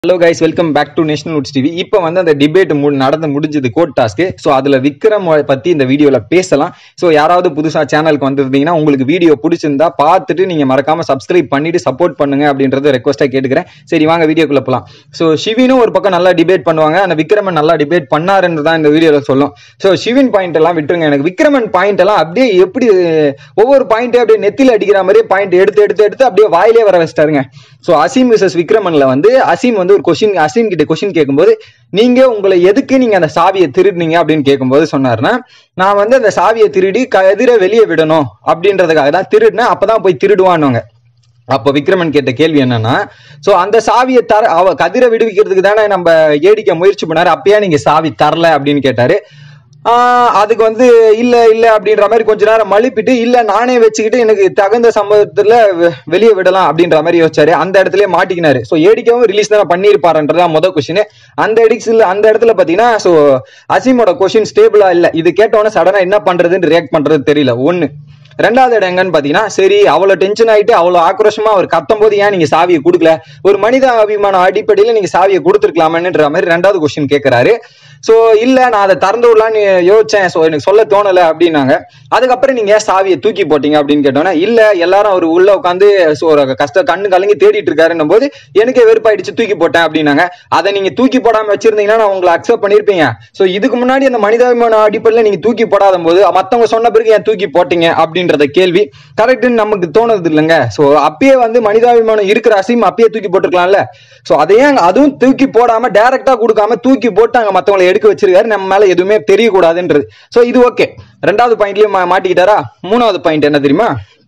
hello guys welcome back to national woods TV இப்போ வந்து அந்த டிபேட் நடந்து முடிஞ்சது கோட் டாஸ்க்கு ஸோ அதில் விக்ரம் பற்றி இந்த வீடியோவில் பேசலாம் ஸோ யாராவது புதுசாக சேனலுக்கு வந்திருந்தீங்கன்னா உங்களுக்கு வீடியோ பிடிச்சிருந்தா பார்த்துட்டு நீங்கள் மறக்காம சப்ஸ்கிரைப் பண்ணிட்டு சப்போர்ட் பண்ணுங்க அப்படின்றத ரெக்வஸ்ட்டாக கேட்டுக்கிறேன் சரி வாங்க வீடியோக்குள்ள போகலாம் ஸோ ஷிவினும் ஒரு பக்கம் நல்லா டிபேட் பண்ணுவாங்க அந்த விக்ரமன் நல்லா டிபேட் பண்ணாருன்னு தான் இந்த வீடியோவில் சொல்லும் ஸோ ஷிவின் பாயிண்ட் எல்லாம் விட்டுருங்க எனக்கு விக்ரமன் பாயிண்ட் எல்லாம் அப்படியே எப்படி ஒவ்வொரு பாயிண்ட்டே அப்படியே நெத்தியில் அடிக்கிற மாதிரியே பாயிண்ட் எடுத்து எடுத்து எடுத்து அப்படியே வாயிலே வர வச்சிட்டாருங்க ஸோ அசீம் விசஸ் விக்ரமன்ல வந்து அசீம் வந்து ஒரு கொஸ்டின் அசீம் கிட்ட கொஸ்டின் கேட்கும்போது நீங்க உங்களை எதுக்கு நீங்க அந்த சாவியை திருடுனீங்க அப்படின்னு கேட்கும்போது சொன்னாருன்னா நான் வந்து அந்த சாவியை திருடி கதிரை வெளியே விடணும் அப்படின்றதுக்காக தான் திருடினேன் அப்பதான் போய் திருடுவானுங்க அப்போ விக்ரமன் கேட்ட கேள்வி என்னன்னா சோ அந்த சாவியை தர அவ கதிரை விடுவிக்கிறதுக்கு தானே நம்ம ஏடிக்க முயற்சி பண்ணாரு அப்பயே நீங்க சாவி தரல அப்படின்னு கேட்டாரு ஆஹ் அதுக்கு வந்து இல்ல இல்ல அப்படின்ற மாதிரி கொஞ்ச நேரம் மழுப்பிட்டு இல்ல நானே வச்சுக்கிட்டு எனக்கு தகுந்த சம்பவத்துல வெ- வெளியே விடலாம் அப்படின்ற மாதிரி யோசிச்சாரு அந்த இடத்துல மாட்டிக்கினாரு சோ ஏடிக்கவும் ரிலீஸ் தானே பண்ணியிருப்பாருன்றதா முத கொஸ்டின் அந்த எடிக்ஸ்ல அந்த இடத்துல பாத்தீங்கன்னா சோ அசீமோட கொஸ்டின் ஸ்டேபிளா இல்ல இது கேட்டவொடனே சடனா என்ன பண்றதுன்னு ரியாக்ட் பண்றது தெரியல ஒண்ணு ரெண்டாவது இடம் எங்கன்னு பாத்தீங்கன்னா சரி அவ்வளவு டென்ஷன் ஆயிட்டு அவ்வளவு ஆக்ரோஷமா அவர் கத்தும் போது ஏன் நீங்க சாவியை கொடுக்கல ஒரு மனித அபிமான அடிப்படையில நீங்க சாவியை கொடுத்துருக்கலாமேன்ற மாதிரி ரெண்டாவது கொஸ்டின் கேட்கிறாரு சோ இல்ல நான் அதை திறந்து விடலான்னு யோசிச்சேன் சோ எனக்கு சொல்ல தோணல அப்படின்னாங்க அதுக்கப்புறம் நீங்க ஏன் சாவியை தூக்கி போட்டீங்க அப்படின்னு கேட்டோன்னே இல்ல எல்லாரும் அவர் உள்ள உட்காந்து சோ ஒரு கஷ்ட கண்ணு கலங்கி தேடிட்டு இருக்காருன்னும் போது எனக்கே வெறுப்பாயிடுச்சு தூக்கி போட்டேன் அப்படின்னாங்க அதை நீங்க தூக்கி போடாம வச்சிருந்தீங்கன்னா நான் உங்களை அக்செப்ட் பண்ணிருப்பீங்க சோ இதுக்கு முன்னாடி அந்த மனிதாபிமான அடிப்படையில நீங்க தூக்கி போடாத போது மத்தவங்க சொன்ன பிறகு ஏன் தூக்கி போட்டீங்க அப்படின்றத கேள்வி கரெக்ட்னு நமக்கு தோணுது இல்லைங்க சோ அப்பயே வந்து மனிதாபிமானம் இருக்கிற அசீம் அப்பயே தூக்கி போட்டிருக்கலாம்ல சோ அதையே அங்க அதுவும் தூக்கி போடாம டைரக்டா கொடுக்காம தூக்கி போட்டு அங்க மத்தவங்களை எடுக்க வச்சிருக்காரு நம்ம மேல எதுவுமே தெரியக்கூடாதுன்றது சோ இது ஓகே ரெண்டாவது பாயிண்ட்லயும் மாட்டிக்கிட்டாரா மூணாவது பாயிண்ட் என்ன தெரியுமா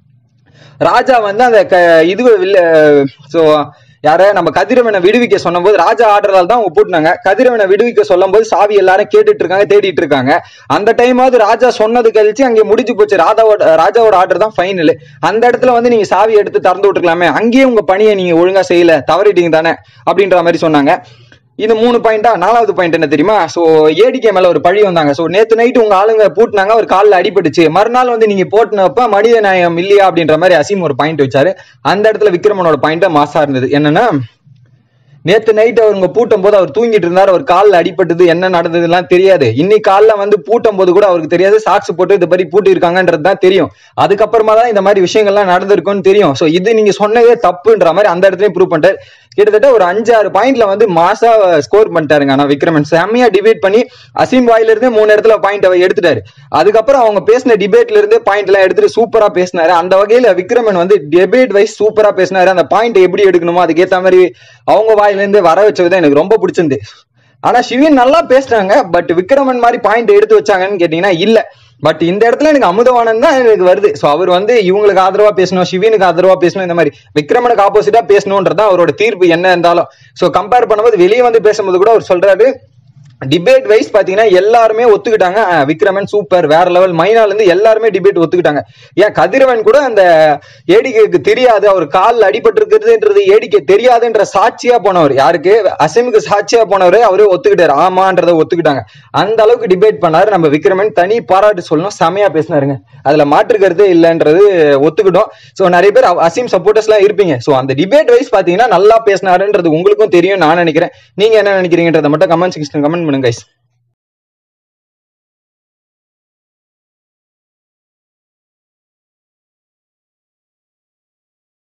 ராஜா வந்து அந்த க இது இல்ல சோ யார நம்ம கதிரவனை விடுவிக்க சொன்னபோது ராஜா ஆர்டரால் தான் அவங்க போட்டுனாங்க கதிரவனை விடுவிக்க சொல்லும்போது சாவி எல்லாரும் கேட்டுட்டு இருக்காங்க தேடிட்டு இருக்காங்க அந்த டைமாவது ராஜா சொன்னது கழிச்சு அங்கே முடிஞ்சு போச்சு ராஜாவோட ராஜாவோட ஆர்டர் தான் ஃபைனல் அந்த இடத்துல வந்து நீங்க சாவி எடுத்து திறந்து விட்டுருக்கலாமே அங்கேயே உங்க பணியை நீங்க ஒழுங்கா செய்யல தவறிட்டீங்க தானே அப்படின்ற மாதிரி சொன்னாங்க இது மூணு பாயிண்டா நாலாவது பாயிண்ட் என்ன தெரியுமா சோ ஏடிகே மேல ஒரு பழி வந்தாங்க சோ நேத்து நைட் உங்க ஆளுங்க பூட்டினாங்க ஒரு கால்ல அடிபட்டுச்சு மறுநாள் வந்து நீங்க போட்டுனப்ப மனித நியாயம் இல்லையா அப்படின்ற மாதிரி அசீம் ஒரு பாயிண்ட் வச்சாரு அந்த இடத்துல விக்ரமனோட பாயிண்ட் மாசா இருந்தது என்னன்னா நேத்து நைட் அவங்க பூட்டும் போது அவர் தூங்கிட்டு இருந்தார் அவர் கால்ல அடிபட்டது என்ன நடந்தது எல்லாம் தெரியாது இன்னைக்கு காலைல வந்து பூட்டும் போது கூட அவருக்கு தெரியாது சாக்ஸ் போட்டு இந்த மாதிரி பூட்டி இருக்காங்கன்றது தான் தெரியும் அதுக்கப்புறமா தான் இந்த மாதிரி விஷயங்கள்லாம் நடந்திருக்கும்னு தெரியும் சோ இது நீங்க சொன்னதே தப்புன்ற மாதிரி அந்த இடத்துலயும் ப்ரூவ் பண்ணிட்டாரு கிட்டத்தட்ட ஒரு அஞ்சாறு பாயிண்ட்ல வந்து மாசா ஸ்கோர் பண்ணிட்டாருங்க ஆனா விக்ரமன் செம்மையா டிபேட் பண்ணி அசீம் வாயில இருந்து மூணு இடத்துல பாயிண்ட் எடுத்துட்டாரு அதுக்கப்புறம் அவங்க பேசின டிபேட்ல இருந்து பாயிண்ட் எல்லாம் எடுத்துட்டு சூப்பரா பேசினாரு அந்த வகையில விக்ரமன் வந்து டிபேட் வைஸ் சூப்பரா பேசினாரு அந்த பாயிண்ட் எப்படி எடுக்கணுமோ அதுக்கேத்த மாதிரி அவங்க வாயில இருந்து வர வச்சது எனக்கு ரொம்ப பிடிச்சிருந்து ஆனா சிவின் நல்லா பேசுறாங்க பட் விக்ரமன் மாதிரி பாயிண்ட் எடுத்து வச்சாங்கன்னு கேட்டீங்கன்னா இல்ல பட் இந்த இடத்துல எனக்கு அமுதவானன் தான் எனக்கு வருது சோ அவர் வந்து இவங்களுக்கு ஆதரவா பேசணும் சிவினுக்கு ஆதரவா பேசணும் இந்த மாதிரி விக்ரமனுக்கு ஆப்போசிட்டா பேசணும்ன்றதான் அவரோட தீர்ப்பு என்ன இருந்தாலும் சோ கம்பேர் பண்ணும்போது வெளியே வந்து பேசும்போது கூட அவர் சொல்றாரு டிபேட் வைஸ் பாத்தீங்கன்னா எல்லாருமே ஒத்துக்கிட்டாங்க அஹ், விக்ரமன் சூப்பர் வேற லெவல் மைனால இருந்து எல்லாருமே டிபேட் ஒத்துக்கிட்டாங்க ஏன் கதிரவன் கூட அந்த ஏடிகேக்கு தெரியாது அவர் காலில் அடிபட்டு இருக்கிறதுன்றது ஏடிகே தெரியாதுன்ற சாட்சியா போனவர் யாருக்கு அசீமுக்கு சாட்சியா போனவர் அவரே ஒத்துக்கிட்டாரு ஆமான்றதை ஒத்துக்கிட்டாங்க அந்த அளவுக்கு டிபேட் பண்ணாரு நம்ம விக்ரமன் தனி பாராட்டு சொல்லணும் செமையா பேசினாருங்க அதுல மாற்றுக்கிறதே இல்லைன்றது ஒத்துக்கிட்டோம் சோ நிறைய பேர் அவ- அசீம் சப்போர்ட்டர்ஸ் எல்லாம் இருப்பீங்க சோ அந்த டிபேட் வைஸ் பாத்தீங்கன்னா நல்லா பேசினாருன்றது உங்களுக்கும் தெரியும் நான் நினைக்கிறேன் நீங்க என்ன நினைக்கிறீங்கன்றத மட்டும் கமெண்ட் செக்ஷன் கமெண்ட் பண்ணுங்க guys